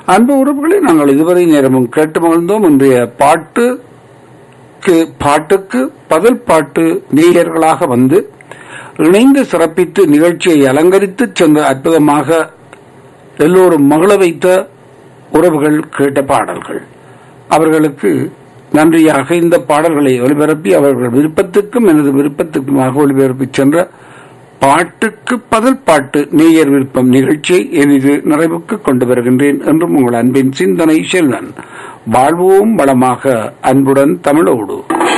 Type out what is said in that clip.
அன்பு உறவுகளை நாங்கள் இதுவரை நேரமும் கேட்டு மகிழ்ந்தோம் இன்றைய பாட்டுக்கு பாட்டுக்கு பதில் பாட்டு நேயர்களாக வந்து இணைந்து சிறப்பித்து நிகழ்ச்சியை அலங்கரித்து சென்ற அற்புதமாக எல்லோரும் மகிழ வைத்த உறவுகள் கேட்ட பாடல்கள் அவர்களுக்கு நன்றியாக இந்த பாடல்களை ஒலிபரப்பி அவர்கள் விருப்பத்துக்கும் எனது விருப்பத்துக்குமாக ஒலிபரப்பி சென்ற பாட்டுக்கு பதில் பாட்டு நேயர் விருப்பம் நிகழ்ச்சியை எனிது நிறைவுக்கு கொண்டு வருகின்றேன் என்றும் உங்கள் அன்பின் சிந்தனை செல்வன் வாழ்வோம் வளமாக அன்புடன் தமிழோடு